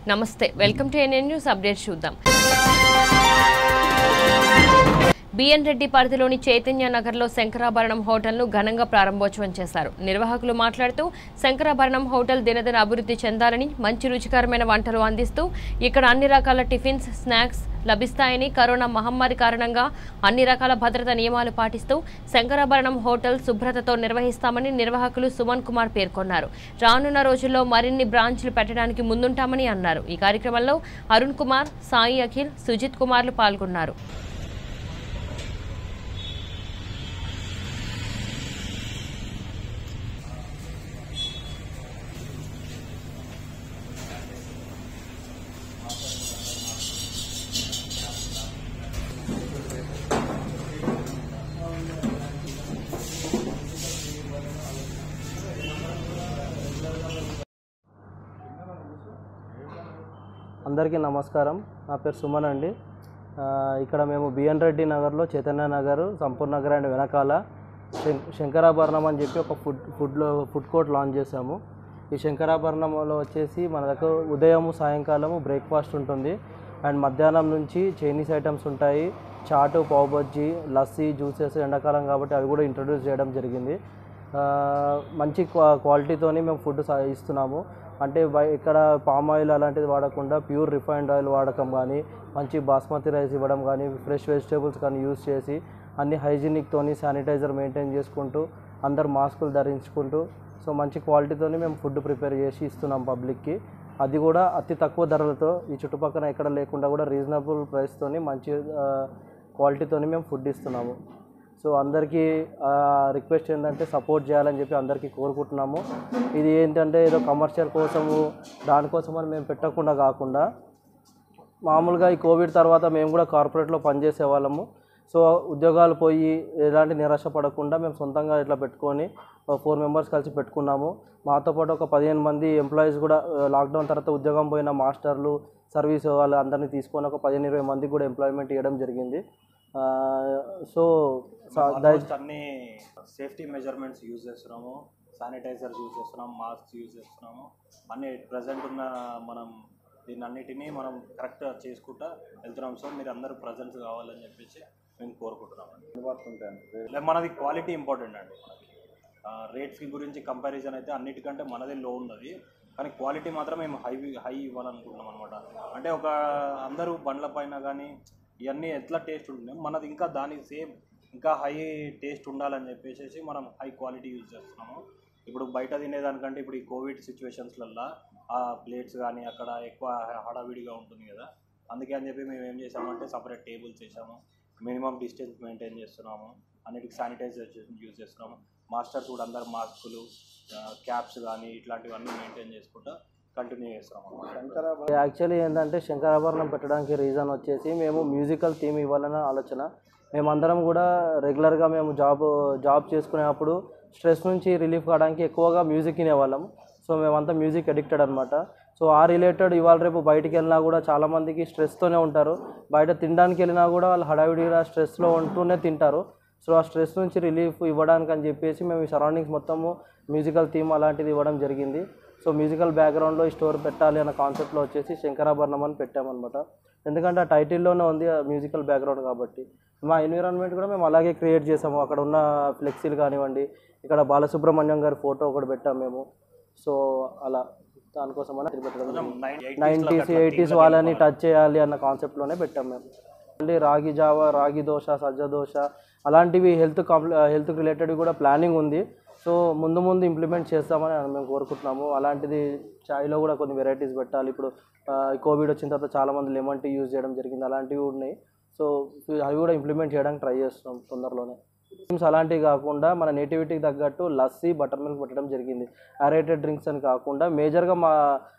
నమస్తే welcome to NN news update చూద్దాం BN Reddy పరిధిలోని చైతన్య నగర్లో శంకరాభరణం హోటల్ను ఘనంగా ప్రారంభోత్సవం చేశారు నిర్వాహకులు మాట్లాడుతూ శంకరాభరణం హోటల్ దినదిన అభివృద్ధి చెందాలని మంచి రుచికరమైన వంటలు అందిస్తూ ఇక్కడ అన్ని రకాల టిఫిన్స్ స్నాక్స్ లభిస్తాయని కరోనా మహమ్మారి కారణంగా అన్ని రకాల భద్రత నియమాలు పాటిస్తూ శంకరాభరణం హోటల్ శుభ్రతతో నిర్వహిస్తామని నిర్వాహకులు సుమన్ కుమార్ పేర్కొన్నారు రానున్న రోజుల్లో మరిన్ని బ్రాంచ్లు పెట్టడానికి ముందుంటామని అన్నారు ఈ కార్యక్రమంలో అరుణ్ కుమార్ సాయి అఖిల్ సుజిత్ కుమార్లు పాల్గొన్నారు అందరికీ నమస్కారం నా పేరు సుమన్ అండి ఆ, ఇక్కడ మేము బిఎన్ రెడ్డి నగర్లో చైతన్య నగర్ సంపూర్ణ నగర్ అండ్ వెనకాల శం- శంకరాభరణం అని చెప్పి ఒక ఫుడ్ ఫుడ్లో ఫుడ్ కోర్ట్ లాంచ్ చేశాము ఈ శంకరాభరణంలో వచ్చేసి మన దగ్గర ఉదయము సాయంకాలము బ్రేక్ఫాస్ట్ ఉంటుంది అండ్ మధ్యాహ్నం నుంచి చైనీస్ ఐటమ్స్ ఉంటాయి చాటు పావు బజ్జీ లస్సీ జ్యూసెస్ ఎండాకాలం కాబట్టి అవి కూడా ఇంట్రడ్యూస్ చేయడం జరిగింది ఆ, మంచి క్వా క్వాలిటీతోని మేము ఫుడ్ సా- ఇస్తున్నాము అంటే బయ ఇక్కడ పామ్ ఆయిల్ అలాంటిది వాడకుండా ప్యూర్ రిఫైన్డ్ ఆయిల్ వాడకం కానీ మంచి బాస్మతి రైస్ ఇవ్వడం కానీ ఫ్రెష్ వెజిటేబుల్స్ కానీ యూస్ చేసి అన్ని హైజీనిక్తోని శానిటైజర్ మెయింటైన్ చేసుకుంటూ అందరు మాస్కులు ధరించుకుంటూ సో మంచి క్వాలిటీతోని మేము ఫుడ్ ప్రిపేర్ చేసి ఇస్తున్నాం పబ్లిక్కి అది కూడా అతి తక్కువ ధరలతో ఈ చుట్టుపక్కల ఎక్కడ లేకుండా కూడా రీజనబుల్ ప్రైస్తోని మంచి క్వాలిటీతోని మేము ఫుడ్ ఇస్తున్నాము సో అందరికీ రిక్వెస్ట్ ఏంటంటే సపోర్ట్ చేయాలని చెప్పి అందరికీ కోరుకుంటున్నాము ఇది ఏంటంటే ఏదో కమర్షియల్ కోసము దానికోసం అని మేము పెట్టకుండా కాకుండా మామూలుగా ఈ కోవిడ్ తర్వాత మేము కూడా కార్పొరేట్లో పనిచేసే వాళ్ళము సో ఉద్యోగాలు పోయి ఎలాంటి నిరాశ పడకుండా మేము సొంతంగా ఇట్లా పెట్టుకొని ఫోర్ మెంబర్స్ కలిసి పెట్టుకున్నాము మాతో పాటు ఒక పదిహేను మంది ఎంప్లాయీస్ కూడా ఆ, లాక్డౌన్ తర్వాత ఉద్యోగం పోయిన మాస్టర్లు సర్వీస్ వాళ్ళు అందరినీ తీసుకొని ఒక పదిహేను ఇరవై మందికి కూడా ఎంప్లాయ్మెంట్ ఇవ్వడం జరిగింది ఆ, సో స- దయ- ఆల్మోస్ట్ అన్ని సేఫ్టీ మెజర్మెంట్స్ యూజ్ చేస్తున్నాము శానిటైజర్స్ యూజ్ చేస్తున్నాము మాస్క్ యూజ్ చేస్తున్నాము అన్ని ప్రజెంట్ ఉన్న మనం దీన్ని అన్నిటినీ మనం కరెక్ట్ చేసుకుంటా వెళ్తున్నాం సో మీరు అందరూ ప్రజెంట్స్ కావాలని చెప్పేసి మేము కోరుకుంటున్నాం అండి మనది క్వాలిటీ ఇంపార్టెంట్ అండి మనకి రేట్స్కి గురించి కంపారిజన్ అయితే అన్నిటికంటే మనదే లో ఉన్నది కానీ క్వాలిటీ మాత్రం మేము హై హై ఇవ్వాలనుకుంటున్నాం అనమాట అంటే ఒక అందరూ బండ్ల పైన కానీ ఇవన్నీ ఎట్లా టేస్ట్ ఉంటున్నాయి మనది ఇంకా దానికి సేమ్ ఇంకా హై టేస్ట్ ఉండాలని చెప్పేసి మనం హై క్వాలిటీ యూజ్ చేస్తున్నాము ఇప్పుడు బయట తినేదానికంటే ఇప్పుడు ఈ కోవిడ్ సిచ్యువేషన్స్లల్లో ఆ ప్లేట్స్ కానీ అక్కడ ఎక్కువ హడావిడిగా ఉంటుంది కదా అందుకే అని చెప్పి మేము ఏం చేసామంటే సపరేట్ టేబుల్స్ వేసాము మినిమం డిస్టెన్స్ మెయింటైన్ చేస్తున్నాము అన్నిటికి శానిటైజర్ యూజ్ చేస్తున్నాము మాస్టర్స్ కూడా అందరు మాస్కులు క్యాప్స్ కానీ ఇట్లాంటివన్నీ మెయింటైన్ చేసుకుంటూ కంటిన్యూ చేస్తున్నాము యాక్చువల్లీ ఏంటంటే శంకరాభరణం పెట్టడానికి రీజన్ వచ్చేసి మేము మ్యూజికల్ థీమ్ ఇవ్వాలన్న ఆలోచన మేమందరం కూడా రెగ్యులర్గా మేము జాబ్ జాబ్ చేసుకునేటప్పుడు స్ట్రెస్ నుంచి రిలీఫ్ కావడానికి ఎక్కువగా మ్యూజిక్ వినేవాళ్ళం సో మేమంతా మ్యూజిక్ అడిక్టెడ్ అనమాట సో ఆ రిలేటెడ్ ఇవాళ రేపు బయటికి వెళ్ళినా కూడా చాలామందికి స్ట్రెస్తోనే ఉంటారు బయట తినడానికి వెళ్ళినా కూడా వాళ్ళు హడావిడిగా స్ట్రెస్లో ఉంటూనే తింటారు సో ఆ స్ట్రెస్ నుంచి రిలీఫ్ ఇవ్వడానికి అని చెప్పేసి మేము ఈ సరౌండింగ్స్ మొత్తము మ్యూజికల్ థీమ్ అలాంటిది ఇవ్వడం జరిగింది సో మ్యూజికల్ బ్యాక్గ్రౌండ్లో ఈ స్టోర్ పెట్టాలి అన్న కాన్సెప్ట్లో వచ్చేసి శంకరాభరణం అని పెట్టామన్నమాట ఎందుకంటే ఆ టైటిల్లోనే ఉంది ఆ మ్యూజికల్ బ్యాక్గ్రౌండ్ కాబట్టి మా ఎన్విరాన్మెంట్ కూడా మేము అలాగే క్రియేట్ చేసాము అక్కడ ఉన్న ఫ్లెక్సీలు కానివ్వండి ఇక్కడ బాలసుబ్రహ్మణ్యం గారి ఫోటో ఒకటి పెట్టాం మేము సో అలా దానికోసమని అది పెట్టడం జరిగింది. నైంటీస్ ఎయిటీస్ వాళ్ళని టచ్ చేయాలి అన్న కాన్సెప్ట్లోనే పెట్టాం మేము అంటే రాగి జావ రాగి దోశ సజ్జ దోశ అలాంటివి హెల్త్ కాంప్లి హెల్త్ రిలేటెడ్ కూడా ప్లానింగ్ ఉంది సో ముందు ముందు ఇంప్లిమెంట్ చేస్తామని మేము కోరుకుంటున్నాము అలాంటిది చాయ్లో కూడా కొన్ని వెరైటీస్ పెట్టాలి ఇప్పుడు ఆ, కోవిడ్ వచ్చిన తర్వాత చాలామంది లెమన్ టీ యూజ్ చేయడం జరిగింది అలాంటివి ఉన్నాయి సో అవి కూడా ఇంప్లిమెంట్ చేయడానికి ట్రై చేస్తున్నాం తొందరలోనే డ్రింక్స్ అలాంటివి కాకుండా మన నేటివిటీకి తగ్గట్టు లస్సీ బటర్ మిల్క్ పెట్టడం జరిగింది అరేటెడ్ డ్రింక్స్ అని కాకుండా మేజర్గా మా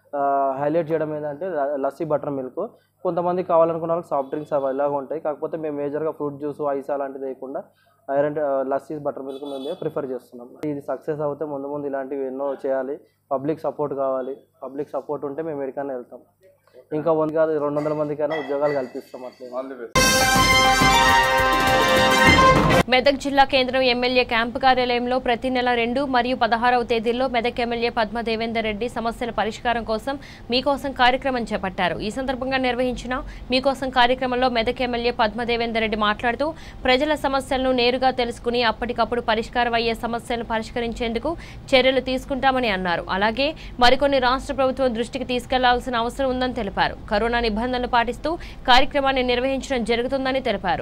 హైలైట్ చేయడం ఏంటంటే ల- లస్సీ బటర్ మిల్క్ కొంతమంది కావాలనుకున్న వాళ్ళకి సాఫ్ట్ డ్రింక్స్ అవి ఇలాగ ఉంటాయి కాకపోతే మేము మేజర్గా ఫ్రూట్ జ్యూస్ ఐస్ అలాంటిది వేయకుండా ఐరన్ లస్సీ బటర్ మిల్క్ మేము ప్రిఫర్ చేస్తున్నాం ఇది సక్సెస్ అవుతే ముందు ముందు ఇలాంటివి ఎన్నో చేయాలి పబ్లిక్ సపోర్ట్ కావాలి పబ్లిక్ సపోర్ట్ ఉంటే మేము ఎక్కడికైనా వెళ్తాం ఇంకా వంద కాదు రెండు వందల మందికైనా ఉద్యోగాలు కల్పిస్తాం అట్లే మెదక్ జిల్లా కేంద్రం ఎమ్మెల్యే క్యాంపు కార్యాలయంలో ప్రతి నెల రెండు మరియు పదహారవ తేదీల్లో మెదక్ ఎమ్మెల్యే పద్మ దేవేందర్ రెడ్డి సమస్యల పరిష్కారం కోసం మీకోసం కార్యక్రమం చేపట్టారు ఈ సందర్భంగా నిర్వహించిన మీకోసం కార్యక్రమంలో మెదక్ ఎమ్మెల్యే పద్మ దేవేందర్ రెడ్డి మాట్లాడుతూ ప్రజల సమస్యలను నేరుగా తెలుసుకుని అప్పటికప్పుడు పరిష్కారం అయ్యే సమస్యలను పరిష్కరించేందుకు చర్యలు తీసుకుంటామని అన్నారు అలాగే మరికొన్ని రాష్ట్ర ప్రభుత్వం దృష్టికి తీసుకెళ్లాల్సిన అవసరం ఉందని తెలిపారు కరోనా నిబంధనలు పాటిస్తూ కార్యక్రమాన్ని నిర్వహించడం జరుగుతుందని తెలిపారు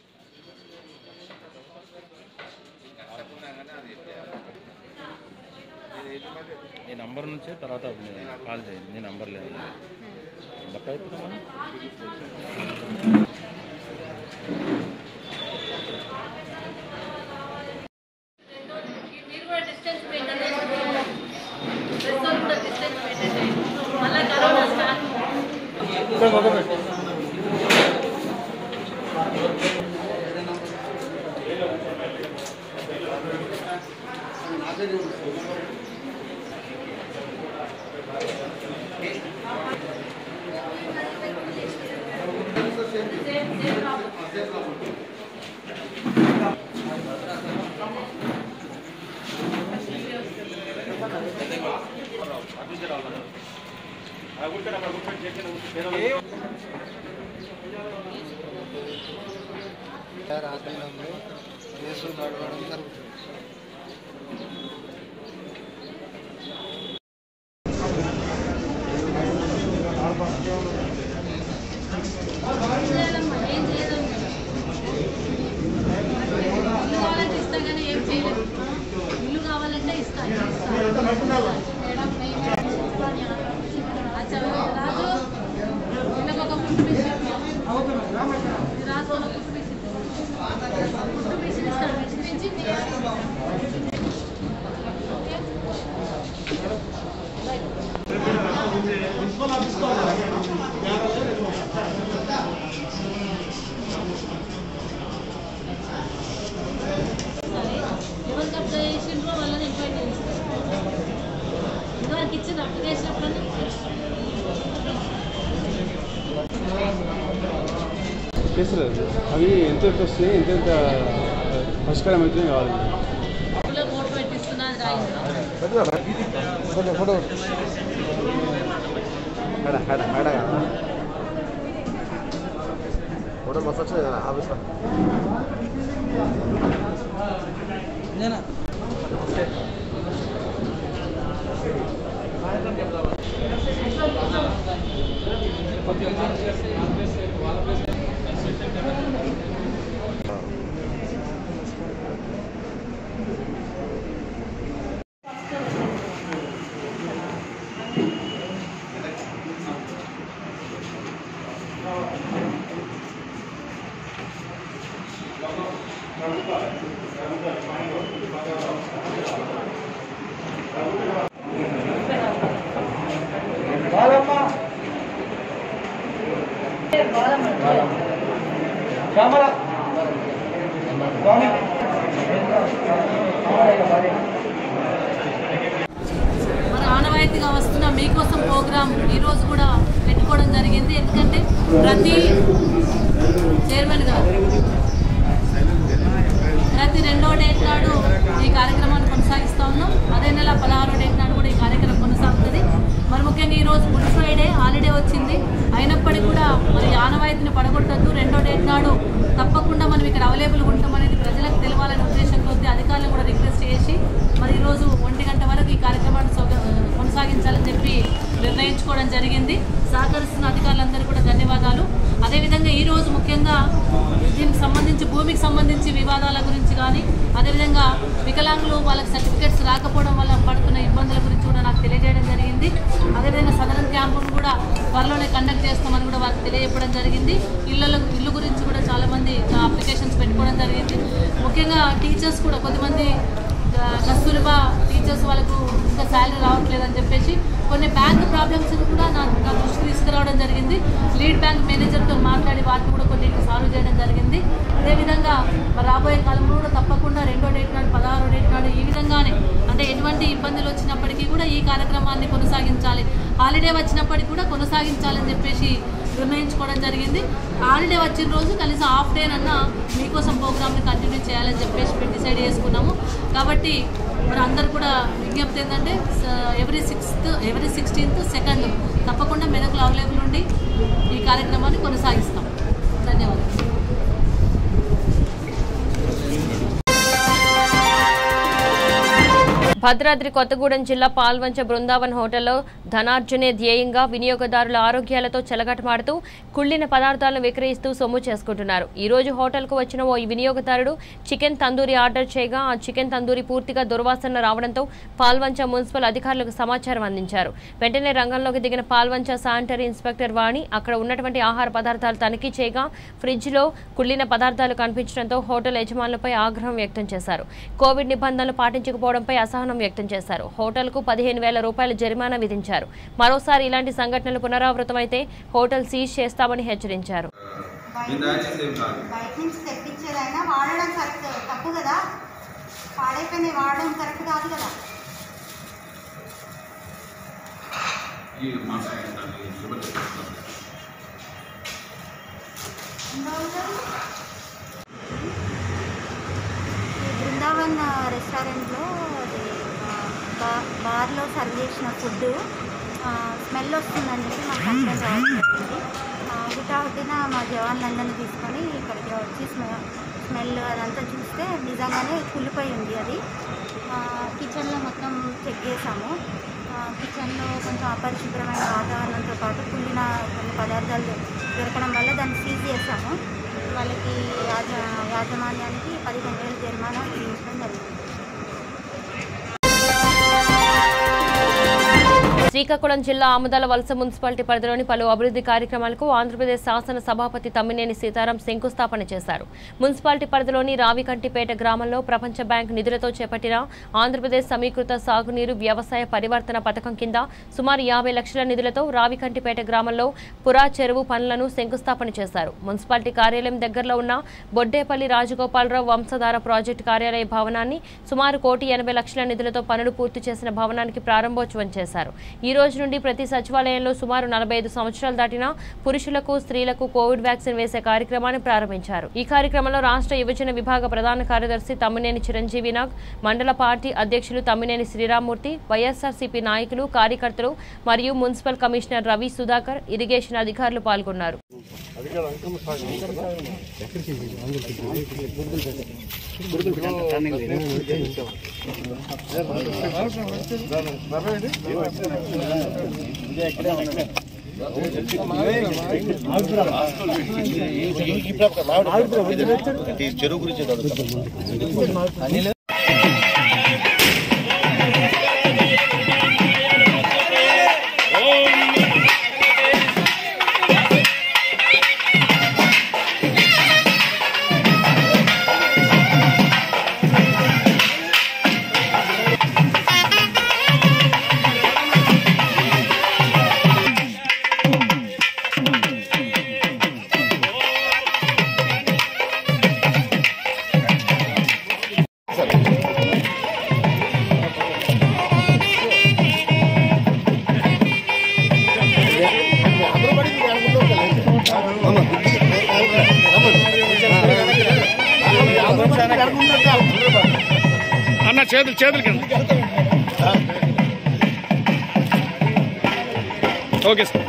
ఈ నంబర్ నుంచే తర్వాత కాల్ చేయండి నీ నంబర్ లేదు నెంబర్ టైప్ చేయమను. మీరు కూడా డిస్టెన్స్ మెయింటైన్ చేయండి డ్రెస్ కూడా డిస్టెన్స్ మెయింటైన్ చేయండి మళ్ళీ కరోనా స్టార్ట్ గారి ఆధీనంలో కేసు నడవడం జరుగుతుంది చేయాలమ్మా ఏం చేయలేం కదా ఇల్లు కావాలంటే ఇస్తా కానీ ఏం చేయలేము ఇల్లు కావాలంటే ఇస్తా ఇస్తా. మేడం నెయ్యి మేడం చెప్పాలి. అచ్చా, రాజు వీళ్ళకి ఒక ఫుడ్ పీస్ ఇవ్వు. రాజు ఒక ఫుడ్ పీస్ ఇవ్వు. ఫుడ్ పీస్ ఇస్తాను ఇచ్చి సరే ఎవరు కబ్జా చేసిండ్రో వాళ్ళని ఇన్వైట్ చేస్తారు ఇదివరకు ఇచ్చిన అప్లికేషన్ అప్పుడు కేసులు అవి ఎంత ఎంత వస్తున్నాయి ఎంత ఎంత పరిష్కారం అవుతుంది కావాలి ఇంట్లో ఫోటో పెట్టిస్తున్నా అది రాయిందా ఫోటో ఫోటో హడ హడ హడ ఫోటో మస్తు వచ్చింది ఆఫీస్లో మరి ఆనవాయితీగా వస్తున్న మీకోసం ప్రోగ్రామ్ ఈరోజు కూడా పెట్టుకోవడం జరిగింది ఎందుకంటే ప్రతి చైర్మన్ గారు ప్రతి రెండో డేట్ నాడు ఈ కార్యక్రమాన్ని కొనసాగిస్తూ ఉన్నాం అదే నెల పదహారో డేట్ నాడు కూడా ఈ కార్యక్రమం కొనసాగుతుంది మరి ముఖ్యంగా ఈరోజు గుడ్ ఫ్రైడే హాలిడే వచ్చింది అయినప్పటికీ కూడా మరి ఆనవాయితీని పడగొట్టద్దు రెండో డేట్ నాడు తప్పకుండా మనం ఇక్కడ అవైలబుల్ ఉంటామనేది ప్రజలకు తెలవాలనే ఉద్దేశంతో అధికారులను కూడా రిక్వెస్ట్ చేసి మరి ఈరోజు ఒంటి గంట వరకు ఈ కార్యక్రమాన్ని సొగ- కొనసాగించాలని చెప్పి నిర్ణయించుకోవడం జరిగింది సహకరిస్తున్న అధికారులందరూ కూడా ధన్యవాదాలు అదేవిధంగా ఈరోజు ముఖ్యంగా దీనికి సంబంధించి భూమికి సంబంధించి వివాదాల గురించి కానీ అదేవిధంగా వికలాంగులు వాళ్ళకి సర్టిఫికేట్స్ రాకపోవడం వల్ల పడుతున్న ఇబ్బందుల గురించి కూడా నాకు తెలియజేయడం జరిగింది అదేవిధంగా సదరన్ క్యాంపును కూడా త్వరలోనే కండక్ట్ చేస్తామని కూడా వారికి తెలియజెప్పడం జరిగింది ఇళ్ళ ఇల్లు గురించి కూడా చాలామంది అప్లికేషన్స్ పెట్టుకోవడం జరిగింది ముఖ్యంగా టీచర్స్ కూడా కొద్దిమంది ఆ, కస్తూరిబా టీచర్స్ వాళ్ళకు ఇంకా శాలరీ రావట్లేదని చెప్పేసి కొన్ని బ్యాంక్ ప్రాబ్లమ్స్ కూడా నా నా దృష్టికి తీసుకురావడం జరిగింది లీడ్ బ్యాంక్ మేనేజర్తో మాట్లాడి వాటిని కూడా కొన్ని సాల్వ్ చేయడం జరిగింది అదేవిధంగా మరి రాబోయే కాలంలో కూడా తప్పకుండా రెండో డేట్ నాడు పదహారో డేట్ నాడు ఈ విధంగానే అంటే ఎటువంటి ఇబ్బందులు వచ్చినప్పటికీ కూడా ఈ కార్యక్రమాన్ని కొనసాగించాలి హాలిడే వచ్చినప్పటికీ కూడా కొనసాగించాలని చెప్పేసి నిర్ణయించుకోవడం జరిగింది హాలిడే వచ్చిన రోజు కనీసం హాఫ్ డే అన్నా మీకోసం ప్రోగ్రామ్ని కంటిన్యూ చేయాలని చెప్పేసి మేము డిసైడ్ చేసుకున్నాము కాబట్టి మరి అందరు కూడా విజ్ఞప్తి ఏంటంటే every sixth every sixteenth second తప్పకుండా మెదకులు అవైలబుల్ ఉండి ఈ కార్యక్రమాన్ని కొనసాగిస్తాం ధన్యవాదాలు భద్రాద్రి కొత్తగూడెం జిల్లా పాల్వంచ బృందావన్ హోటల్లో ధనార్జనే ధ్యేయంగా వినియోగదారుల ఆరోగ్యాలతో చెలగటమాడుతూ కుళ్ళిన పదార్థాలను విక్రయిస్తూ సొమ్ము చేసుకుంటున్నారు ఈ రోజు హోటల్కు వచ్చిన ఓ వినియోగదారుడు చికెన్ తందూరి ఆర్డర్ చేయగా ఆ చికెన్ తందూరి పూర్తిగా దుర్వాసన రావడంతో పాల్వంచ మున్సిపల్ అధికారులకు సమాచారం అందించారు వెంటనే రంగంలోకి దిగిన పాల్వంచ శానిటరీ ఇన్స్పెక్టర్ వాణి అక్కడ ఉన్నటువంటి ఆహార పదార్థాలు తనిఖీ చేయగా ఫ్రిడ్జ్లో కుళ్ళిన పదార్థాలు కనిపించడంతో హోటల్ యజమానులపై ఆగ్రహం వ్యక్తం చేశారు కోవిడ్ నిబంధనలు పాటించకపోవడంపై అసహనం వ్యక్తం చేశారు హోటల్కు పదిహేను వేల రూపాయల జరిమానా విధించారు మరోసారి ఇలాంటి సంఘటనలు పునరావృతమైతే హోటల్ సీజ్ చేస్తామని హెచ్చరించారు బయట నుంచి తెప్పించేదైనా వాడడం కరెక్ట్ తప్పు కదా పాడైపోయింది వాడడం కరెక్ట్ కాదు కదా ఈ బృందావన్ రెస్టారెంట్లో అది ఆ, బా బార్లో సర్వ్ చేసిన ఫుడ్ స్మెల్ వస్తుందని చెప్పి మా కంప్లైంట్ రావాల్సింది హుటాహుటిన మా జవాన్లందరినీ తీసుకొని ఇక్కడికి వచ్చి స్మె స్మెల్ అదంతా చూస్తే నిజంగానే కుళ్ళిపోయి ఉంది అది కిచెన్లో మొత్తం చెక్ చేసాము కిచెన్లో కొంచెం అపరిశుభ్రమైన వాతావరణంతో పాటు కుళ్ళిన కొన్ని పదార్థాలు దొరకడం వల్ల దాన్ని సీజ్ చేసాము వాళ్ళకి యాజ యాజమాన్యానికి పదిహేను వేలు జరిమానా విధించడం జరిగింది శ్రీకాకుళం జిల్లా ఆముదాల వలస మున్సిపాలిటీ పరిధిలోని పలు అభివృద్ధి కార్యక్రమాలకు ఆంధ్రప్రదేశ్ శాసన సభాపతి తమ్మినేని సీతారాం శంకుస్థాపన చేశారు మున్సిపాలిటీ పరిధిలోని రావికంటిపేట గ్రామంలో ప్రపంచ బ్యాంక్ నిధులతో చేపట్టిన ఆంధ్రప్రదేశ్ సమీకృత సాగునీరు వ్యవసాయ పరివర్తన పథకం కింద సుమారు యాభై లక్షల నిధులతో రావికంటిపేట గ్రామంలో పురా చెరువు పనులను శంకుస్థాపన చేశారు మున్సిపాలిటీ కార్యాలయం దగ్గరలో ఉన్న బొడ్డేపల్లి రాజగోపాలరావు వంశధార ప్రాజెక్టు కార్యాలయ భవనాన్ని సుమారు కోటి ఎనభై లక్షల నిధులతో పనులు పూర్తి చేసిన భవనానికి ప్రారంభోత్సవం చేశారు ఈ రోజు నుండి ప్రతి సచివాలయంలో సుమారు నలభై ఐదు సంవత్సరాలు దాటిన పురుషులకు స్త్రీలకు కోవిడ్ వ్యాక్సిన్ వేసే కార్యక్రమాన్ని ప్రారంభించారు ఈ కార్యక్రమంలో రాష్ట్ర యువజన విభాగ ప్రధాన కార్యదర్శి తమ్మినేని చిరంజీవి నాగ్ మండల పార్టీ అధ్యక్షులు తమ్మినేని శ్రీరామ్మూర్తి వైఎస్ఆర్సీపీ నాయకులు కార్యకర్తలు మరియు municipal commissioner Ravi Sudhakar irrigation అధికారులు పాల్గొన్నారు చెరువు గురించి అన్న చేతులు చేతులు కింద ఓకే సార్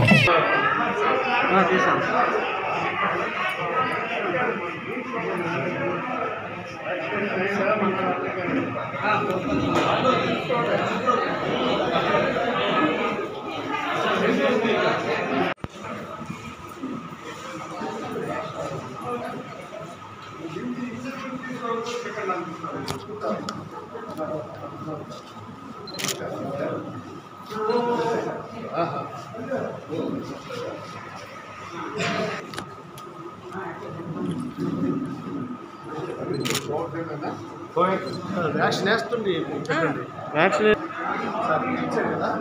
వ్యాక్సిన్ వేస్తుంది చెప్పండి సార్ ఇచ్చారు కదా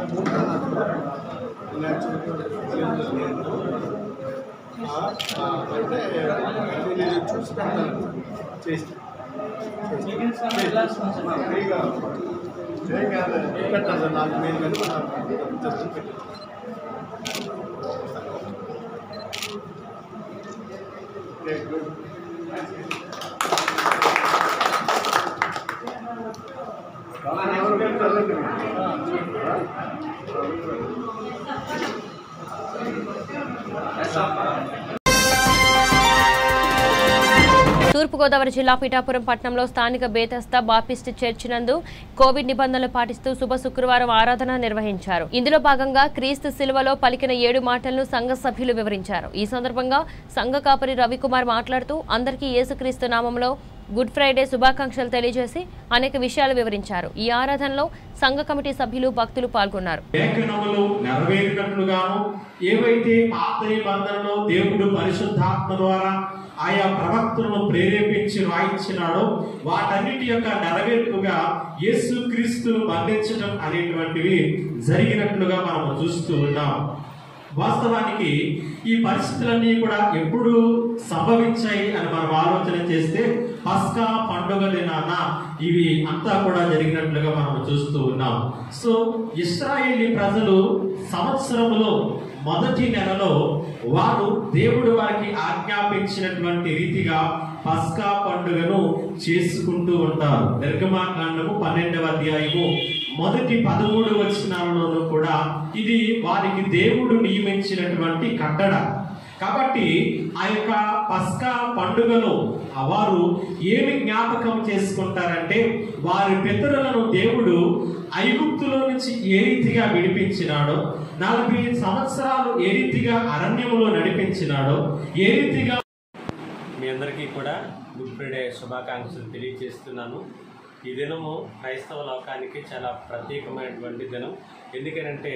ఆ, అంటే నేను చూసి పెడతాను చేసి ఫ్రీగా ఏం కాదు పెట్టాను సార్ నాకు నేను కనుక పెట్టాను Okay, good. తూర్పుగోదావరి జిల్లా పిఠాపురం పట్టణంలో స్థానిక బేతస్తా బాపిస్ట్ చర్చ్ నందు కోవిడ్ నిబంధనలు పాటిస్తూ శుభ శుక్రవారం ఆరాధన నిర్వహించారు ఇందులో భాగంగా క్రీస్తు శిలువలో పలికిన ఏడు మాటలను సంఘ సభ్యులు వివరించారు ఈ సందర్భంగా సంఘ కాపరి రవికుమార్ మాట్లాడుతూ అందరికీ యేసుక్రీస్తు నామంలో గుడ్ ఫ్రైడే శుభాకాంక్షలు తెలియజేసి అనేక విషయాలు వివరించారు ఈ ఆరాధనలో సంఘ కమిటీ సభ్యులు భక్తులు పాల్గొన్నారు లేఖనములు నెరవేరినట్లుగాను ఏవైతే పాత నిబంధనలో దేవుడు పరిశుద్ధాత్మ ద్వారా ఆయా ప్రవక్తలను ప్రేరేపించి రాయించినాడో వాటన్నిటి యొక్క నెరవేర్పుగా యేసు క్రీస్తును బంధించడం అనేటువంటివి జరిగినట్లుగా మనం చూస్తూ ఉన్నాం వాస్తవానికి ఈ పరిస్థితులన్నీ కూడా ఎప్పుడు సంభవించాయి అని మనం ఆలోచన చేస్తే పస్కా పండుగ దినాన ఇవి అంతా కూడా జరిగినట్లుగా మనం చూస్తూ ఉన్నాం సో ఇస్రాయేలీ ప్రజలు సంవత్సరంలో మొదటి నెలలో వారు దేవుడు వారికి ఆజ్ఞాపించినటువంటి రీతిగా పస్కా పండుగను చేసుకుంటూ ఉంటారు నిర్గమాకాండము పన్నెండవ అధ్యాయము మొదటి పదమూడు వచనాలలోనూ కూడా ఇది వారికి దేవుడు నియమించినటువంటి కట్టడ కాబట్టి ఆ యొక్క పస్కా పండుగలో వారు ఏమి జ్ఞాపకం చేసుకుంటారంటే వారి పితరులను దేవుడు ఐగుప్తులో నుంచి ఏ రీతిగా విడిపించినాడో నలభై సంవత్సరాలు ఏ రీతిగా అరణ్యములో నడిపించినాడో ఏ రీతిగా మీ అందరికీ కూడా గుడ్ ఫ్రైడే శుభాకాంక్షలు తెలియజేస్తున్నాను ఈ దినము క్రైస్తవ లోకానికి చాలా ప్రత్యేకమైనటువంటి దినం ఎందుకనంటే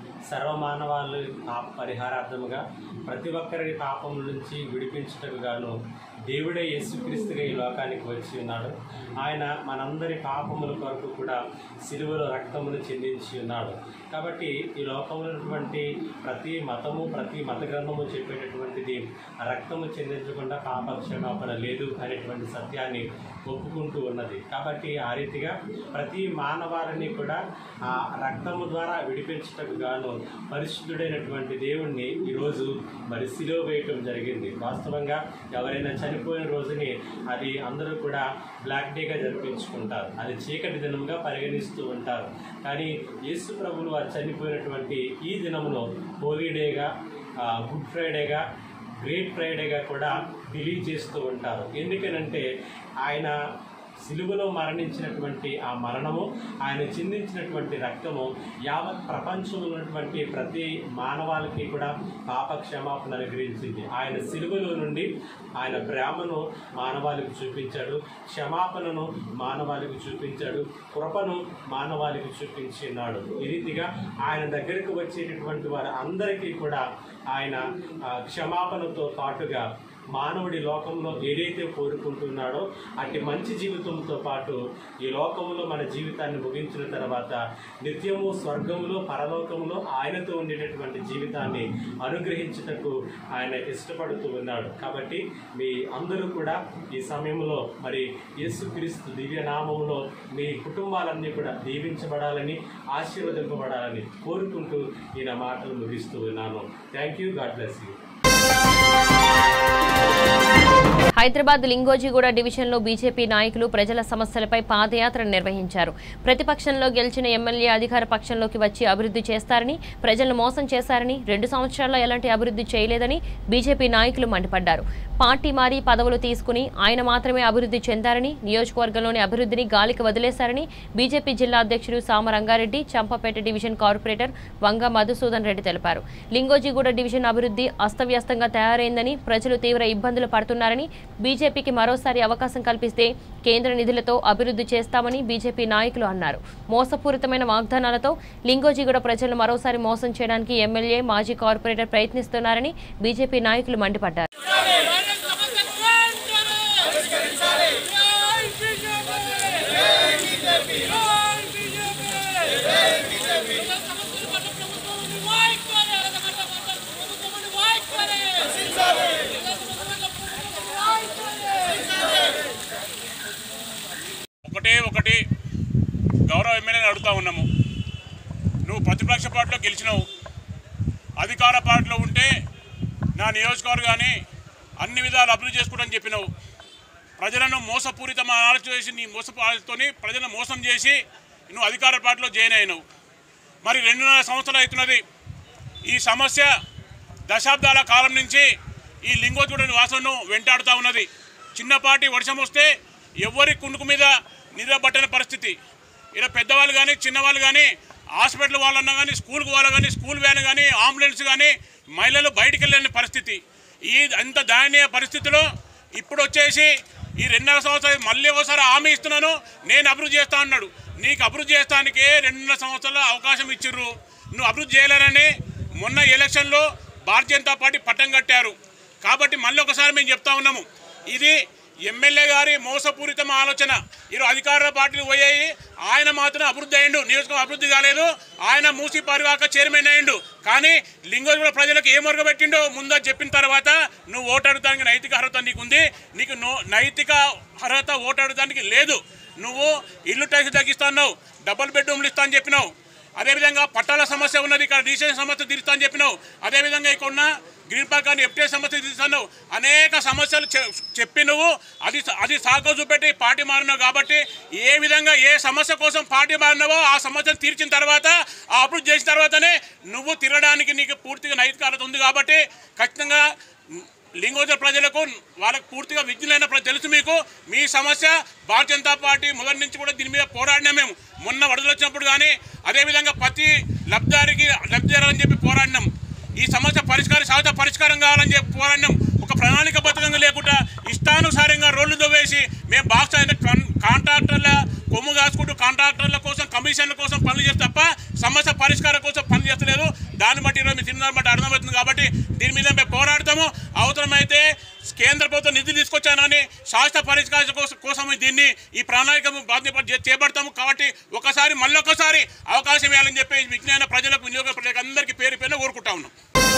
సర్వమానవాళి పాప పరిహారార్థముగా ప్రతి ఒక్కరి పాపం నుంచి విడిపించుటకు గాను దేవుడే యేసుక్రీస్తుగా ఈ లోకానికి వచ్చి ఉన్నాడు ఆయన మనందరి పాపముల కొరకు కూడా సిలువలో రక్తమును చెందించి ఉన్నాడు కాబట్టి ఈ లోకంలో ఉన్నటువంటి ప్రతి మతము ప్రతి మత గ్రంథము చెప్పేటటువంటిది ఆ రక్తము చెందించకుండా పాప క్షమాపణ లేదు అనేటువంటి సత్యాన్ని ఒప్పుకుంటూ ఉన్నది కాబట్టి ఆ రీతిగా ప్రతి మానవాళిని కూడా ఆ రక్తము ద్వారా విడిపించటకు గాను పరిశుద్ధుడైనటువంటి దేవుణ్ణి ఈరోజు మరి సిలువ వేయటం జరిగింది వాస్తవంగా ఎవరైనా చనిపోయిన రోజుని అది అందరూ కూడా బ్లాక్ డేగా జరిపించుకుంటారు అది చీకటి దినముగా పరిగణిస్తూ ఉంటారు కానీ యేసు ప్రభులు వారు చనిపోయినటువంటి ఈ దినమును హోలీ డేగా ఆ, గుడ్ ఫ్రైడేగా గ్రేట్ ఫ్రైడేగా కూడా బిలీవ్ చేస్తూ ఉంటారు ఎందుకనంటే ఆయన సిలువలో మరణించినటువంటి ఆ మరణము ఆయన చిందించినటువంటి రక్తము యావత్ ప్రపంచంలో ఉన్నటువంటి ప్రతి మానవాళికి కూడా పాప క్షమాపణ అనుగ్రహించింది ఆయన సిలువలో నుండి ఆయన ప్రేమను మానవాళికి చూపించాడు క్షమాపణను మానవాళికి చూపించాడు కృపను మానవాళికి చూపించినాడు ఈ రీతిగా ఆయన దగ్గరికి వచ్చేటటువంటి వారు అందరికీ కూడా ఆయన ఆ, క్షమాపణతో పాటుగా మానవుడి లోకంలో ఏదైతే కోరుకుంటున్నాడో అట్టి మంచి జీవితంతో పాటు ఈ లోకంలో మన జీవితాన్ని ముగించిన తర్వాత నిత్యము స్వర్గంలో పరలోకంలో ఆయనతో ఉండేటటువంటి జీవితాన్ని అనుగ్రహించుటకు ఆయన ఇష్టపడుతూ ఉన్నాడు కాబట్టి మీ అందరూ కూడా ఈ సమయంలో మరి యేసుక్రీస్తు దివ్య నామంలో మీ కుటుంబాలన్నీ కూడా దీవించబడాలని ఆశీర్వదింపబడాలని కోరుకుంటూ ఈ నా మాటలు ముగిస్తూ ఉన్నాను thank you God bless you Hyderabad Lingojiguda డివిజన్లో బీజేపీ నాయకులు ప్రజల సమస్యలపై పాదయాత్ర నిర్వహించారు ప్రతిపక్షంలో గెలిచిన ఎమ్మెల్యే అధికార పక్షంలోకి వచ్చి అభివృద్ధి చేస్తారని ప్రజలను మోసం చేశారని రెండు సంవత్సరాల్లో ఎలాంటి అభివృద్ధి చేయలేదని బీజేపీ నాయకులు మండిపడ్డారు పార్టీ మారి పదవులు తీసుకుని ఆయన మాత్రమే అభివృద్ధి చెందారని నియోజకవర్గంలోని అభివృద్ధిని గాలికి వదిలేశారని బీజేపీ జిల్లా అధ్యక్షుడు సామ రంగారెడ్డి చంపపేట డివిజన్ కార్పొరేటర్ వంగ మధుసూదన్ రెడ్డి తెలిపారు లింగోజిగూడ డివిజన్ అభివృద్ధి అస్తవ్యస్తంగా తయారైందని ప్రజలు తీవ్ర ఇబ్బందులు పడుతున్నారని బీజేపీకి మరోసారి అవకాశం కల్పిస్తే కేంద్ర నిధులతో అభివృద్ధి చేస్తామని బీజేపీ నాయకులు అన్నారు మోసపూరితమైన వాగ్దానాలతో లింగోజిగూడ ప్రజలను మరోసారి మోసం చేయడానికి ఎమ్మెల్యే మాజీ కార్పొరేటర్ ప్రయత్నిస్తున్నారని బీజేపీ నాయకులు మండిపడ్డారు ఒకటే ఒకటి గౌరవ ఎమ్మెల్యేని అడుగుతా ఉన్నాము నువ్వు ప్రతిపక్ష పార్టీలో గెలిచినావు అధికార పార్టీలో ఉంటే నా నియోజకవర్గాన్ని అన్ని విధాలు అభివృద్ధి చేసుకుంటామని చెప్పినావు ప్రజలను మోసపూరితం ఆలోచన చేసి నీ మోసపు ఆలోచనతోని ప్రజలను మోసం చేసి నువ్వు అధికార పార్టీలో జాయిన్ అయినావు మరి రెండున్నర సంవత్సరాలు అవుతున్నది ఈ సమస్య దశాబ్దాల కాలం నుంచి ఈ లింగోత్తుడి వాసనను వెంటాడుతూ ఉన్నది చిన్నపాటి వర్షం వస్తే ఎవరి కుండుకు మీద నిద్రపట్టని పరిస్థితి ఇలా పెద్దవాళ్ళు కానీ చిన్నవాళ్ళు కానీ హాస్పిటల్ వాళ్ళన్నా కానీ స్కూల్కి వాళ్ళు కానీ స్కూల్ వ్యాన్ కానీ అంబులెన్స్ కానీ మహిళలు బయటికి వెళ్ళని పరిస్థితి ఈ అంత దయనీయ పరిస్థితిలో ఇప్పుడు వచ్చేసి ఈ రెండున్నర సంవత్సరాలు మళ్ళీ ఒకసారి హామీ ఇస్తున్నాను నేను అభివృద్ధి చేస్తా అన్నాడు నీకు అభివృద్ధి చేస్తానికి రెండున్నర సంవత్సరాల అవకాశం ఇచ్చిర్రు నువ్వు అభివృద్ధి చేయాలని మొన్న ఎలక్షన్లో భారతీయ జనతా పార్టీ పట్టం కట్టారు కాబట్టి మళ్ళీ ఒకసారి మేము చెప్తా ఉన్నాము ఇది ఎమ్మెల్యే గారి మోసపూరితం ఆలోచన ఈరోజు అధికార పార్టీలు పోయాయి ఆయన మాత్రం అభివృద్ధి అయ్యిండు నియోజకవర్గం అభివృద్ధి కాలేదు ఆయన మూసి పరివాక చైర్మన్ అయ్యిండు కానీ లింగోజుల ప్రజలకు ఏం పెట్టిండో ముందు చెప్పిన తర్వాత నువ్వు ఓటాడటానికి నైతిక అర్హత నీకు ఉంది నీకు నో నైతిక అర్హత ఓటాడటానికి లేదు నువ్వు ఇల్లు ట్యాక్స్ తగ్గిస్తున్నావు డబుల్ బెడ్రూమ్లు ఇస్తా అని చెప్పినావు అదేవిధంగా పట్టాల సమస్య ఉన్నది ఇక్కడ రీసెంట్ సమస్య తీరుస్తా అని చెప్పినావు అదేవిధంగా ఇక్కడ ఉన్న గ్రీన్ పార్క్ అని ఎఫ్టీఐ సమస్య తీరుస్తున్నావు అనేక సమస్యలు చె- చెప్పి నువ్వు అది అది సాగు చూపెట్టి పార్టీ మారినావు కాబట్టి ఏ విధంగా ఏ సమస్య కోసం పార్టీ మారినావో ఆ సమస్యను తీర్చిన తర్వాత ఆ అభివృద్ధి చేసిన తర్వాతనే నువ్వు తిరగడానికి నీకు పూర్తిగా నైతిక అర్హత ఉంది కాబట్టి ఖచ్చితంగా లింగోజ ప్రజలకు వాళ్ళకు పూర్తిగా విజ్ఞులైన ప్రజలు తెలుసు మీకు మీ సమస్య భారతీయ జనతా పార్టీ మొదటి నుంచి కూడా దీని మీద పోరాడినాం మేము మొన్న వరదలు వచ్చినప్పుడు కానీ అదేవిధంగా ప్రతి లబ్ధారికి లబ్ధిదారు అని చెప్పి పోరాడినాం ఈ సమస్య పరిష్కారం శాశ్వత పరిష్కారం కావాలని చెప్పి పోరాడినాం ఒక ప్రణాళికబద్ధంగా లేకుండా ఇష్టానుసారంగా రోడ్లు దొవ్వేసి మేము బాక్స్ అయిన కాన్- కాంట్రాక్టర్ల కొమ్ము కాసుకుంటూ కాంట్రాక్టర్ల కోసం కమిషన్ల కోసం పనులు చేస్తే తప్ప సమస్య పరిష్కారం కోసం పనులు చేస్తలేదు దాన్ని బట్టి ఈరోజు మీ తిన్న బట్టి అర్థమవుతుంది కాబట్టి దీని మీద మేము పోరాడతాము అవసరమైతే కేంద్ర ప్రభుత్వం నిధులు తీసుకొచ్చానని శాశ్వత పరిష్కారం కోసం కోసం దీన్ని ఈ ప్రణాళిక బాధ్యత చే- చేపడతాము కాబట్టి ఒకసారి మళ్ళొకసారి అవకాశం ఇవ్వాలని చెప్పి విజ్ఞాన ప్రజలకు వినియోగ ప్రజలకు అందరికీ పేరు పేరున కోరుకుంటా ఉన్నాం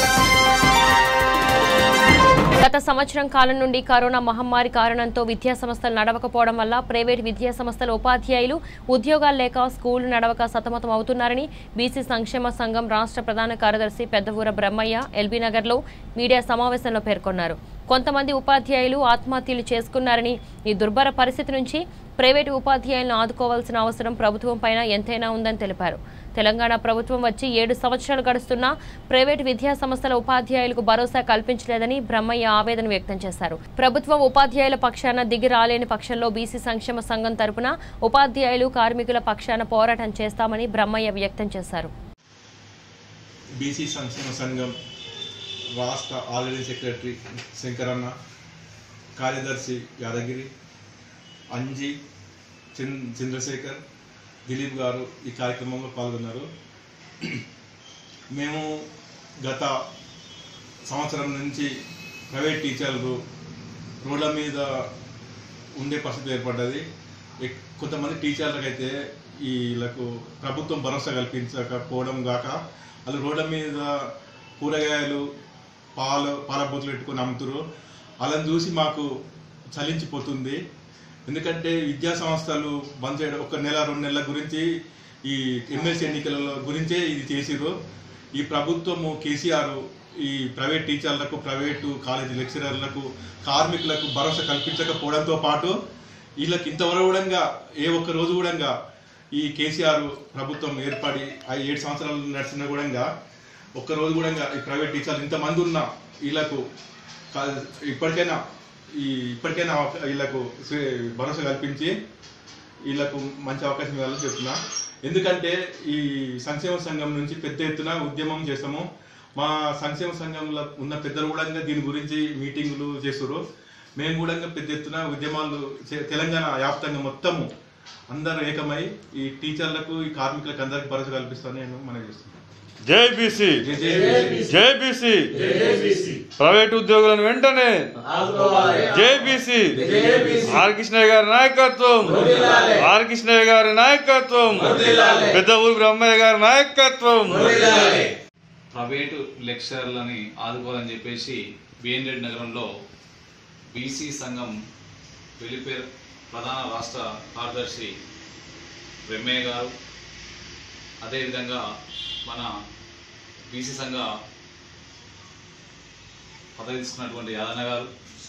గత సంవత్సరం కాలం నుండి కరోనా మహమ్మారి కారణంతో విద్యా సంస్థలు నడవకపోవడం వల్ల ప్రైవేట్ విద్యా సంస్థల ఉపాధ్యాయులు ఉద్యోగాలు లేక స్కూళ్లు నడవక సతమతం అవుతున్నారని బీసీ సంక్షేమ సంఘం రాష్ట్ర ప్రధాన కార్యదర్శి పెద్దవూర బ్రహ్మయ్య ఎల్బీ నగర్లో మీడియా సమావేశంలో పేర్కొన్నారు కొంతమంది ఉపాధ్యాయులు ఆత్మహత్యలు చేసుకున్నారని ఈ దుర్భర పరిస్థితి నుంచి ప్రైవేటు ఉపాధ్యాయులను ఆదుకోవాల్సిన అవసరం ప్రభుత్వం పైన ఎంతైనా ఉందని తెలిపారు తెలంగాణ ప్రభుత్వం వచ్చి ఏడు సంవత్సరాలు గడుస్తున్నా ప్రైవేటు విద్యా సంస్థల ఉపాధ్యాయులకు భరోసా కల్పించలేదని బ్రహ్మయ్య ఆవేదన వ్యక్తం చేశారు ప్రభుత్వం ఉపాధ్యాయుల పక్షాన దిగి రాలేని పక్షంలో బీసీ సంక్షేమ సంఘం తరపున ఉపాధ్యాయులు కార్మికుల పక్షాన పోరాటం చేస్తామని బ్రహ్మయ్య వ్యక్తం చేశారు బీసీ సంక్షేమ సంఘం రాష్ట్ర ఆల్రెడీ సెక్రటరీ శంకరన్న కార్యదర్శి యాదగిరి అంజి చంద్ చంద్రశేఖర్ దిలీప్ గారు ఈ కార్యక్రమంలో పాల్గొన్నారు మేము గత సంవత్సరం నుంచి ప్రైవేట్ టీచర్లు రోడ్ల మీద ఉండే పరిస్థితి ఏర్పడ్డది ఎక్- కొంతమంది టీచర్లకు అయితే వీళ్ళకు ప్రభుత్వం భరోసా కల్పించకపోవడం గాక వాళ్ళు రోడ్ల మీద కూరగాయలు పాలు పాల బూతులు పెట్టుకొని అమ్ముతురు వాళ్ళని చూసి మాకు చలించిపోతుంది ఎందుకంటే విద్యా సంస్థలు బంద్ చేయడం ఒక నెల రెండు నెలల గురించి ఈ ఎమ్మెల్సీ ఎన్నికల గురించే ఇది చేసిరు ఈ ప్రభుత్వము కేసీఆర్ ఈ ప్రైవేట్ టీచర్లకు ప్రైవేటు కాలేజీ లెక్చరర్లకు కార్మికులకు భరోసా కల్పించకపోవడంతో పాటు వీళ్ళకి ఇంతవరకు కూడా ఏ ఒక్క రోజు కూడా ఈ కేసీఆర్ ప్రభుత్వం ఏర్పడి ఆ ఏడు సంవత్సరాలు నడిచిన కూడా ఒక్క రోజు కూడా ఈ ప్రైవేట్ టీచర్లు ఇంతమంది ఉన్నా వీళ్ళకు కా- ఇప్పటికైనా ఈ ఇప్పటికైనా అవకా- వీళ్ళకు స్వే- భరోసా కల్పించి వీళ్ళకు మంచి అవకాశం ఇవ్వాలని చెప్తున్నా ఎందుకంటే ఈ సంక్షేమ సంఘం నుంచి పెద్ద ఎత్తున ఉద్యమం చేస్తాము మా సంక్షేమ సంఘంలో ఉన్న పెద్దలు కూడా దీని గురించి మీటింగులు చేస్తారు మేము కూడా పెద్ద ఎత్తున ఉద్యమాలు చే- తెలంగాణ వ్యాప్తంగా మొత్తము అందరూ ఏకమై ఈ టీచర్లకు ఈ కార్మికులకు అందరికి భరోసా కల్పిస్తానని నేను మనం చేస్తున్నాను జై బీసీ జై బీసీ. జై బీసీ జై బీసీ. ప్రైవేట్ ఉద్యోగులను వెంటనే ఆదుకోవాలి. జై బీసీ జై బీసీ. ఆర్ కృష్ణయ్య గారి నాయకత్వం వర్ధిల్లాలి. ఆర్ కృష్ణయ్య గారి నాయకత్వం వర్ధిల్లాలి. పెద్ద ఊరు బ్రహ్మయ్య గారి నాయకత్వం ప్రైవేటు లెక్చరర్లని ఆదుకోవాలని చెప్పేసి బిఎన్ రెడ్డి నగరంలో బీసీ సంఘం వెలిపేర్ ప్రధాన రాష్ట్ర కార్యదర్శి బ్రహ్మయ్య గారు అదేవిధంగా మన బీసీ సంఘ పదవి తీసుకున్నటువంటి యాదన్న గారు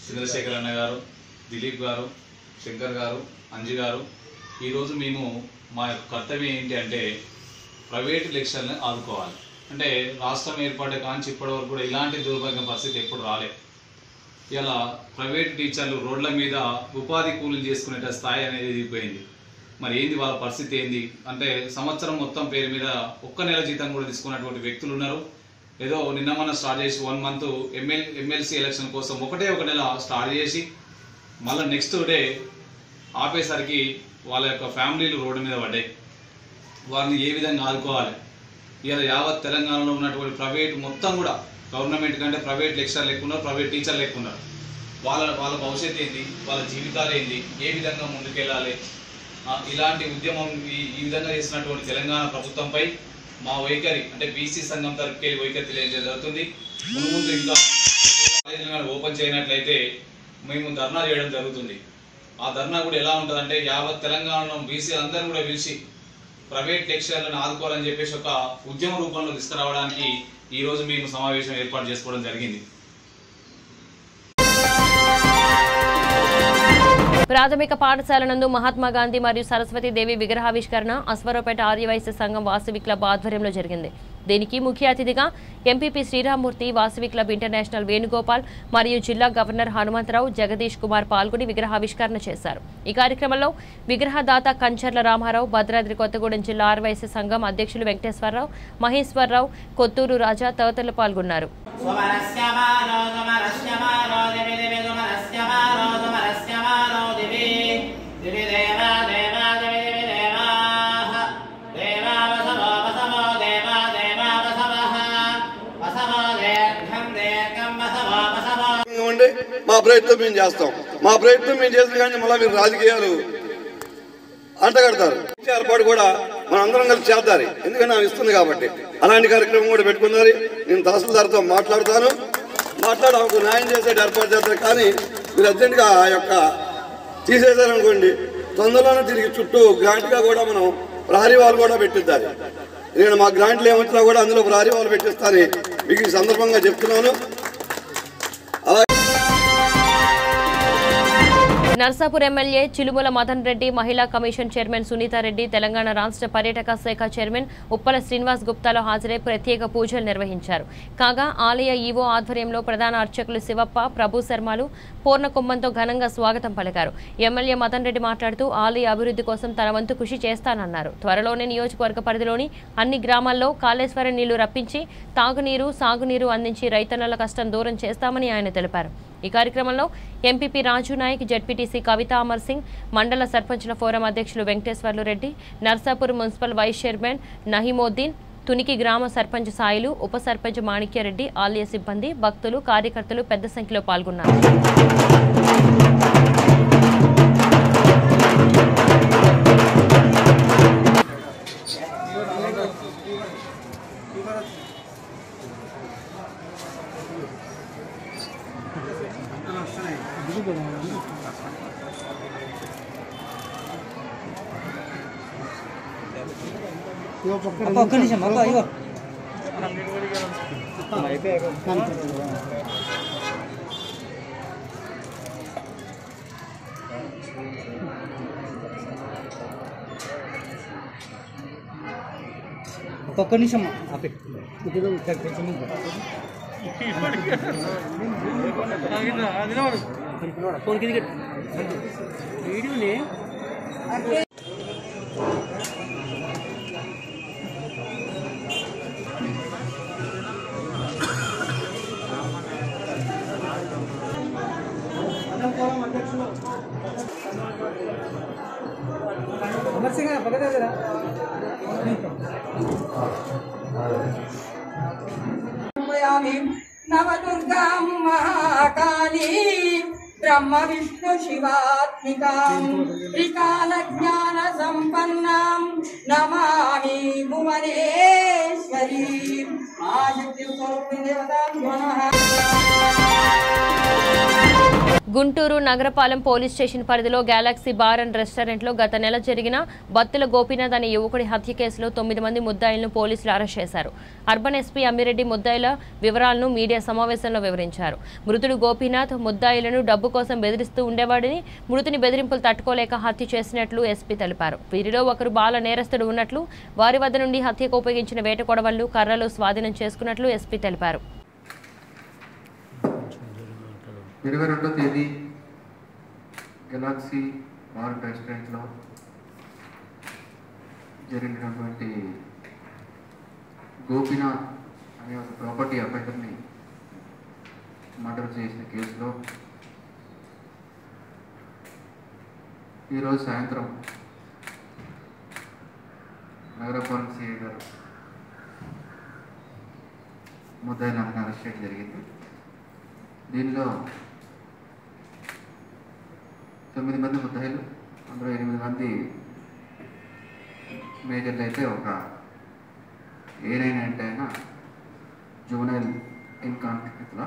చంద్రశేఖర్ అన్న గారు దిలీప్ గారు శంకర్ గారు అంజు గారు ఈరోజు మేము మా యొక్క కర్తవ్యం ఏంటి అంటే ప్రైవేట్ లెక్చర్ని ఆదుకోవాలి అంటే రాష్ట్రం ఏర్పడే కాంచి ఇప్పటి వరకు కూడా ఇలాంటి దుర్భాగ్య పరిస్థితి ఎప్పుడు రాలేదు ఇలా ప్రైవేట్ టీచర్లు రోడ్ల మీద ఉపాధి కూలీలు చేసుకునే స్థాయి అనేది ఎదిగిపోయింది మరి ఏంది వాళ్ళ పరిస్థితి ఏంది అంటే సంవత్సరం మొత్తం పేరు మీద ఒక్క నెల జీతం కూడా తీసుకున్నటువంటి వ్యక్తులు ఉన్నారు ఏదో నిన్న మనం స్టార్ట్ చేసి one month ML MLC election కోసం ఒకటే ఒక నెల స్టార్ట్ చేసి మళ్ళీ నెక్స్ట్ డే ఆపేసరికి వాళ్ళ యొక్క ఫ్యామిలీలు రోడ్డు మీద పడ్డాయి వారిని ఏ విధంగా ఆదుకోవాలి ఇలా యావత్ తెలంగాణలో ఉన్నటువంటి ప్రైవేట్ మొత్తం కూడా గవర్నమెంట్ కంటే ప్రైవేట్ లెక్చర్ లేకున్నారు ప్రైవేట్ టీచర్ లేకున్నారు వాళ్ళ వాళ్ళ భవిష్యత్తు ఏంటి వాళ్ళ జీవితాలు ఏంటి ఏ విధంగా ముందుకెళ్ళాలి ఆ, ఇలాంటి ఉద్యమం ఈ ఈ విధంగా చేసినటువంటి తెలంగాణ ప్రభుత్వంపై మా వైఖరి అంటే బీసీ సంఘం తరపుకెళ్ళి వైఖరి తెలియజేయడం జరుగుతుంది ముందు ముందు ఇంకా కాలేజీలు కానీ ఓపెన్ చేయనట్లయితే మేము ధర్నా చేయడం జరుగుతుంది ఆ ధర్నా కూడా ఎలా ఉంటుందంటే యావత్ తెలంగాణలో బీసీ అందరూ కూడా పిలిచి ప్రైవేట్ లెక్చర్లను ఆదుకోవాలని చెప్పేసి ఒక ఉద్యమ రూపంలో తీసుకురావడానికి ఈ రోజు మేము సమావేశం ఏర్పాటు చేసుకోవడం జరిగింది ప్రాథమిక పాఠశాల నందు మహాత్మా గాంధీ మరియు సరస్వతి దేవి విగ్రహావిష్కరణ అశ్వరావుపేట ఆర్యవైశ్య సంఘం వాసవి క్లబ్ ఆధ్వర్యంలో జరిగింది దీనికి ముఖ్య అతిథిగా MPP Sriramamurthy Vasavi club international Venugopal మరియు జిల్లా గవర్నర్ హనుమంతరావు జగదీష్ కుమార్ పాల్గొని విగ్రహావిష్కరణ చేశారు ఈ కార్యక్రమంలో విగ్రహదాత కంచర్ల రామారావు భద్రాద్రి కొత్తగూడెం జిల్లా ఆర్వైశ్య సంఘం అధ్యక్షులు వెంకటేశ్వరరావు మహేశ్వరరావు కొత్తూరు రాజా తదితరులు పాల్గొన్నారు ఇవ్వండి మా ప్రయత్నం మేము చేస్తాం మా ప్రయత్నం మేము చేసిన కానీ మళ్ళీ మీరు రాజకీయాలు అంటగడతారు ఏర్పాటు కూడా మనం అందరం కలిసి చేద్దారు ఎందుకంటే ఆమె ఇస్తుంది కాబట్టి అలాంటి కార్యక్రమం కూడా పెట్టుకున్నారు నేను తహసీల్దార్తో మాట్లాడతాను మాట్లాడి ఆమెకు న్యాయం చేసే ఏర్పాటు చేస్తారు కానీ మీరు అర్జెంటుగా ఆ యొక్క తీసేశారనుకోండి తొందరలోనే తిరిగి చుట్టూ గ్రాంట్గా కూడా మనం ప్రహరీ వాళ్ళు కూడా పెట్టిద్దారు నేను మా గ్రాంట్లు ఏమొచ్చినా కూడా అందులో ప్రహరీ వాళ్ళు పెట్టిస్తానని మీకు ఈ సందర్భంగా చెప్తున్నాను నర్సాపూర్ ఎమ్మెల్యే చిలుముల మదన్ రెడ్డి మహిళా కమిషన్ చైర్మన్ సునీతారెడ్డి తెలంగాణ రాష్ట్ర పర్యాటక శాఖ చైర్మన్ ఉప్పల శ్రీనివాస్ గుప్తాలో హాజరై ప్రత్యేక పూజలు నిర్వహించారు కాగా ఆలయ ఈవో ఆధ్వర్యంలో ప్రధాన అర్చకులు శివప్ప ప్రభు శర్మలు పూర్ణ కుంభంతో ఘనంగా స్వాగతం పలికారు ఎమ్మెల్యే మదన్ రెడ్డి మాట్లాడుతూ ఆలయ అభివృద్ధి కోసం తన వంతు కృషి చేస్తానన్నారు త్వరలోనే నియోజకవర్గ పరిధిలోని అన్ని గ్రామాల్లో కాళేశ్వరం నీళ్లు రప్పించి తాగునీరు సాగునీరు అందించి రైతన్నల కష్టం దూరం చేస్తామని ఆయన తెలిపారు ఈ కార్యక్రమంలో ఎంపీపీ రాజు నాయక్ జడ్పీటీసీ కవిత అమర్ సింగ్ మండల సర్పంచుల ఫోరం అధ్యక్షులు Venkateswarlu Reddy Narsapur municipal vice chairman Naheemuddin Tuniki గ్రామ సర్పంచ్ సాయిలు ఉప సర్పంచ్ మాణిక్యరెడ్డి ఆలయ సిబ్బంది భక్తులు కార్యకర్తలు పెద్ద సంఖ్యలో పాల్గొన్నారు ఒక్క నిమిషం అక్క అయ్యో ఒక్క నిమిషం ఆపే ఫోన్ కింద వీడియోని అమర్ సింగ్ పక్కన జరా సమర్పయామి నవదుర్గాం మహాకాళీ బ్రహ్మ విష్ణు శివాత్మికాం త్రికాల జ్ఞాన సంపన్నాం నమామి భువనేశ్వరీ ఆశక్తి స్వరూపిణి దేవతాం మనః గుంటూరు నగరపాలెం పోలీస్ స్టేషన్ పరిధిలో గ్యాలక్సీ బార్ అండ్ రెస్టారెంట్లో గత నెల జరిగిన బత్తుల గోపీనాథ్ అనే యువకుడి హత్య కేసులో తొమ్మిది మంది ముద్దాయిలను పోలీసులు అరెస్ట్ చేశారు అర్బన్ ఎస్పీ అమ్మిరెడ్డి ముద్దాయిల వివరాలను మీడియా సమావేశంలో వివరించారు మృతుడు గోపీనాథ్ ముద్దాయిలను డబ్బు కోసం బెదిరిస్తూ ఉండేవాడిని మృతుని బెదిరింపులు తట్టుకోలేక హత్య చేసినట్లు ఎస్పీ తెలిపారు వీరిలో ఒకరు బాల నేరస్తుడు ఉన్నట్లు వారి వద్ద నుండి హత్యకు ఉపయోగించిన వేట కొడవళ్లు కర్రలు స్వాధీనం చేసుకున్నట్లు ఎస్పీ తెలిపారు ఇరవై రెండో తేదీ గెలాక్సీ బార్ రెస్టారెంట్లో జరిగినటువంటి గోపీనాథ్ అనే ఒక ప్రాపర్టీ అఫెండర్ని మర్డర్ చేసిన కేసులో ఈరోజు సాయంత్రం నగరపాలెం సిఐ గారు ముద్దాయిలను అరెస్ట్ చేయడం జరిగింది దీనిలో తొమ్మిది మంది ముద్దాయిలు అందులో ఎనిమిది మంది మేజర్లు అయితే ఒక ఏ నైన్ అంటే అయినా జూనైల్ ఇన్ కాన్ఫ్లిక్ట్లో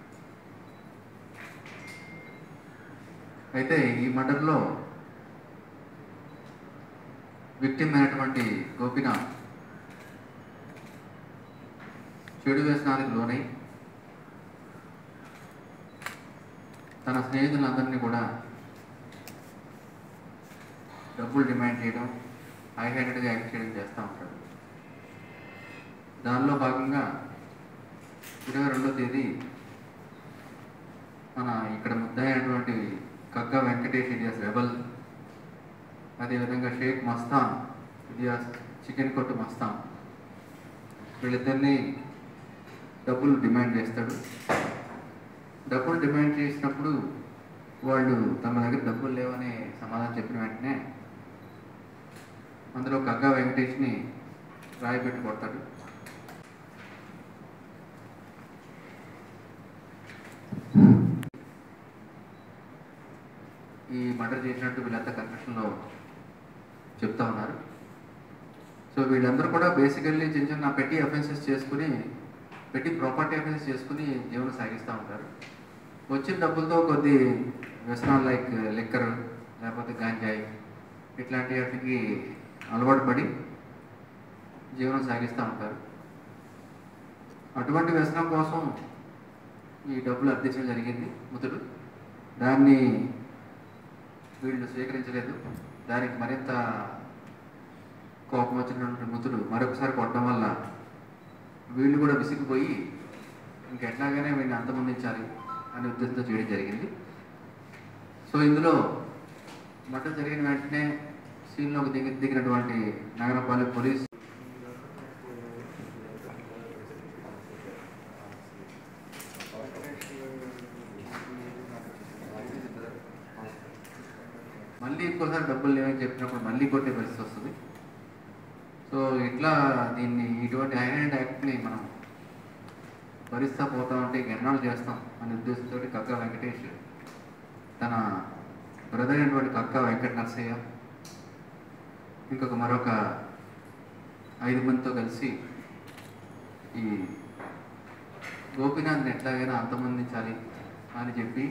అయితే ఈ మర్డర్లో విక్టిమ్ అయినటువంటి గోపినాథ్ చెడు వ్యసనానికి లోనై తన స్నేహితులందరినీ కూడా డబ్బులు డిమాండ్ చేయడం హై హ్యాండెడ్గా యాక్ట్ చేయడం చేస్తూ ఉంటాడు దానిలో భాగంగా ఇరవై రెండో తేదీ మన ఇక్కడ ముద్దయినటువంటి కగ్గ వెంకటేష్ ఇలియాస్ రెబల్ అదేవిధంగా షేక్ మస్తాన్ ఇలియాస్ చికెన్ కొట్టు మస్తాన్ వీళ్ళిద్దరినీ డబ్బులు డిమాండ్ చేస్తాడు డబ్బులు డిమాండ్ చేసినప్పుడు వాళ్ళు తమ దగ్గర డబ్బులు లేవని సమాధానం చెప్పిన వెంటనే అందులో గగ్గా వెంకటేష్ని రాయి పెట్టి కొడతాడు ఈ మర్డర్ చేసినట్టు వీళ్ళంతా కన్ఫెషన్లో చెప్తా ఉన్నారు సో వీళ్ళందరూ కూడా బేసికల్లీ చిన్న చిన్న పెట్టి అఫెన్సెస్ చేసుకుని పెట్టి ప్రాపర్టీ అఫెన్సెస్ చేసుకుని జీవనం సాగిస్తూ ఉంటారు వచ్చిన డబ్బులతో కొద్ది వ్యసనాలు లైక్ లిక్కర్ లేకపోతే గాంజాయి ఇట్లాంటి వాటికి అలవాటు పడి జీవనం సాగిస్తూ ఉంటారు అటువంటి వ్యసనం కోసం ఈ డబ్బులు అర్థించడం జరిగింది ముతుడు దాన్ని వీళ్ళు స్వీకరించలేదు దానికి మరింత కోపం వచ్చినటువంటి మృతుడు మరొకసారి కొట్టడం వల్ల వీళ్ళు కూడా విసిగిపోయి ఇంకెట్లాగైనా వీడిని అంతమొందించాలి అనే ఉద్దేశంతో చేయడం జరిగింది సో ఇందులో మటన్ జరిగిన వెంటనే సీన్లోకి దిగి దిగినటువంటి నగరపాలెం పోలీస్ మళ్ళీ ఇంకోసారి డబ్బులు లేవని చెప్పినప్పుడు మళ్ళీ కొట్టే పరిస్థితి వస్తుంది సో ఇట్లా దీన్ని ఇటువంటి ఐలాండ్ యాక్ట్ని మనం భరిస్తా పోతా ఉంటే ఎన్నాళ్ళు చేస్తాం అనే ఉద్దేశంతో కక్క వెంకటేష్ తన బ్రదర్ అయినటువంటి కక్క వెంకట నరసయ్య ఇంకొక మరొక ఐదు మందితో కలిసి ఈ గోపీనాథ్ని ఎట్లాగైనా అంతమొందించాలి అని చెప్పి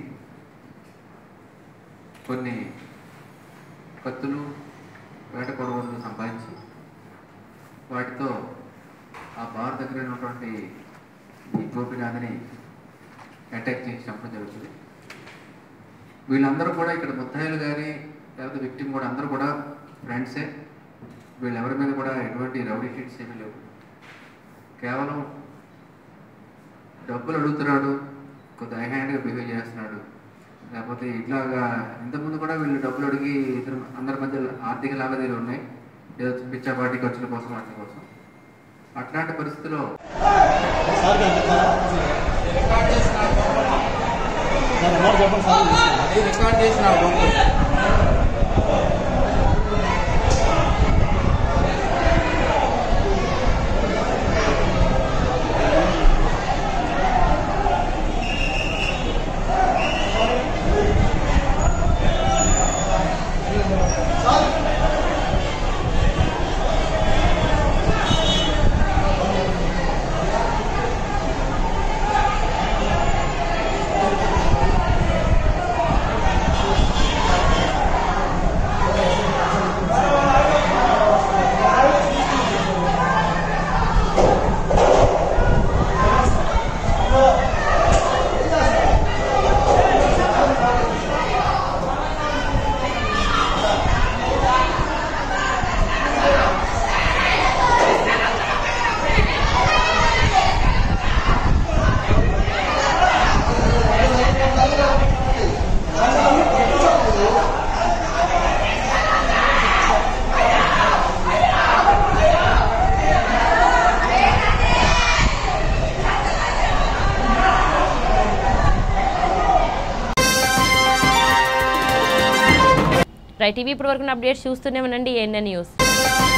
కొన్ని కత్తులు వేట కొడవలు సంపాదించి వాటితో ఆ బార్ దగ్గర ఉన్నటువంటి ఈ గోపినాథ్ని అటాక్ చేసి చంపడం జరుగుతుంది వీళ్ళందరూ కూడా ఇక్కడ ముద్దాయిలు కానీ లేకపోతే విక్టిమ్ కూడా అందరూ కూడా ఫ్రెండ్సే వీళ్ళెవరి మీద కూడా ఎటువంటి రౌడీ షీట్స్ ఏమీ లేవు కేవలం డబ్బులు అడుగుతున్నాడు కొద్ది హ్యాండ్గా బిహేవ్ చేస్తున్నాడు లేకపోతే ఇట్లాగా ఇంతకుముందు కూడా వీళ్ళు డబ్బులు అడిగి ఇద్దరు అందరి మధ్య ఆర్థిక లావాదేవీలు ఉన్నాయి ఏదో పిచ్చాపాటి ఖర్చుల కోసం వాటి కోసం అట్లాంటి పరిస్థితిలో రికార్డ్ చేసిన Thank రైట్ టీవీ ఇప్పటివరకు అప్డేట్స్ చూస్తూనే ఉండండి ఏఎన్ఎన్ న్యూస్